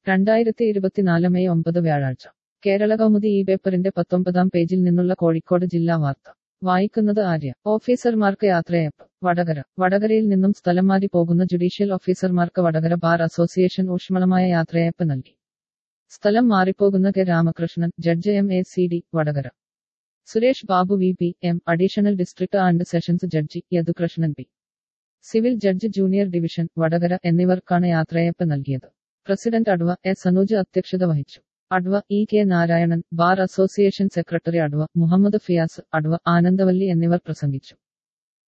രണ്ടായിരത്തി ഇരുപത്തിനാല് മെയ് ഒമ്പത് വ്യാഴാഴ്ച കേരള കൗമുദി ഈ പേപ്പറിന്റെ പത്തൊമ്പതാം പേജിൽ നിന്നുള്ള കോഴിക്കോട് ജില്ലാ വാർത്ത വായിക്കുന്നത് ആര്യ ഓഫീസർമാർക്ക് യാത്രയപ്പ് വടകര വടകരയിൽ നിന്നും സ്ഥലം മാറി പോകുന്ന ജുഡീഷ്യൽ ഓഫീസർമാർക്ക് വടകര ബാർ അസോസിയേഷൻ ഊഷ്മളമായ യാത്രയപ്പ് നൽകി സ്ഥലം മാറിപ്പോകുന്ന K Ramakrishnan judge M A C D Vadakara Suresh Babu V P M additional district and sessions judge Yadukrishnan P civil judge junior division Vadakara എന്നിവർക്കാണ് യാത്രയപ്പ് നൽകിയത് പ്രസിഡന്റ് അഡ്വ എസ് അനൂജ് അധ്യക്ഷത വഹിച്ചു adv E K Narayanan bar association secretary adv Muhammad Fiyas adv Anandavalli എന്നിവർ പ്രസംഗിച്ചു